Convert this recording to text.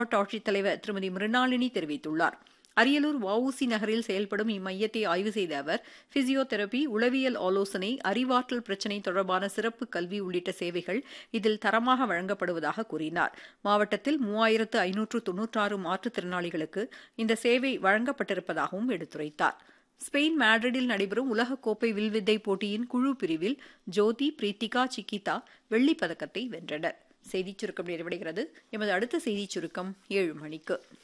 மாவட்ட ஆட்சித்தலைவர் திருமதி மிருணாளினி தெரிவித்துள்ளார் அரியலூர் வஉசி நகரில் செயல்படும் இம்மையத்தை ஆய்வு செய்த அவர் பிசியோதெரபி உளவியல் ஆலோசனை அறிவாற்றல் பிரச்சினை தொடர்பான சிறப்பு கல்வி உள்ளிட்ட சேவைகள் இதில் தரமாக வழங்கப்படுவதாக கூறினார் மாவட்டத்தில் மூவாயிரத்து ஐநூற்று தொன்னூற்றாறு மாற்றுத்திறனாளிகளுக்கு இந்த சேவை வழங்கப்பட்டிருப்பதாகவும் எடுத்துரைத்தார் ஸ்பெயின் மேட்ரிடில் நடைபெறும் உலகக்கோப்பை வில்வித்தை போட்டியின் குழு பிரிவில் ஜோதி பிரீத்திகா சிக்கிதா வெள்ளிப் பதக்கத்தை வென்றனர் செய்திச் சுருக்கம் நிறைவடைகிறது எமது அடுத்த செய்திச் சுருக்கம் ஏழு மணிக்கு